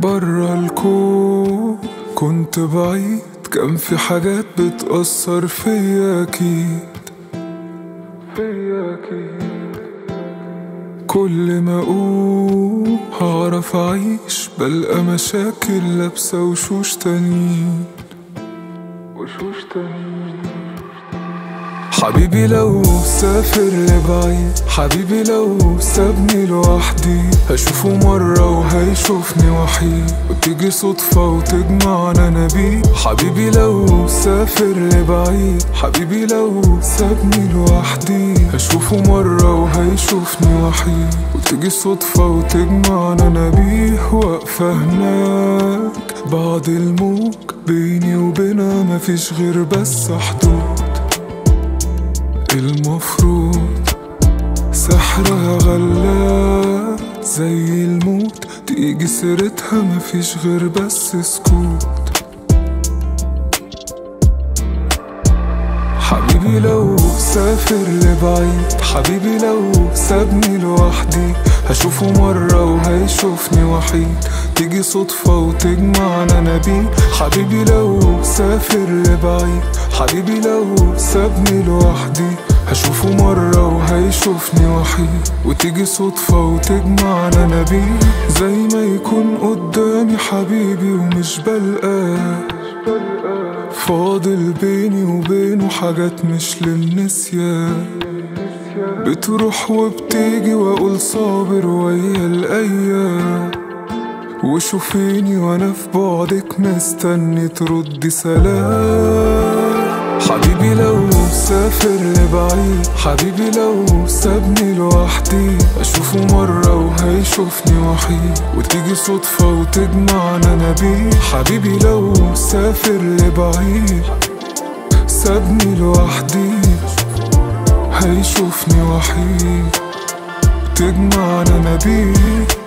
برا الكون كنت بعيد كان في حاجات بتأثر فيا أكيد فيا أكيد كل ما أقوم هعرف أعيش بلقى مشاكل لابسة وشوش تانيين وشوش تانيين حبيبي لو سافر لبعيد حبيبي لو سابني لوحدي هشوفه مرة وهيشوفني وحيد وتيجي صدفة وتجمعنا أنا بيه حبيبي لو سافر لبعيد حبيبي لو سابني لوحدي هشوفه مرة وهيشوفني وحيد وتيجي صدفة وتجمعنا أنا بيه واقفة هناك بعد الموج بيني وبينها مفيش غير بس حدود المفروض سحرها غلاب زي الموت تيجي سيرتها مفيش غير بس سكوت حبيبي لو سافر لبعيد حبيبي لو سابني لوحدي هشوفه مرة وهيشوفني وحيد تيجي صدفة وتجمعنا أنا بيه حبيبي لو سافر لبعيد حبيبي لو سابني لوحدي هشوفه مرة وهيشوفني وحيد وتيجي صدفة وتجمعنا أنا بيه زي ما يكون قدامي حبيبي ومش بلقاه فاضل بيني وبينه حاجات مش للنسيان بتروح وبتيجي واقول صابر ويا الايام وشوفيني وانا في بعدك مستني تردي سلام حبيبي لو سافر لبعيد حبيبي لو سابني لوحدي اشوفه مرة وهيشوفني وحيد وتيجي صدفة وتجمعنا انا بيه حبيبي لو سافر لبعيد سابني لوحدي هيشوفني وحيد تجمعنا انا بيه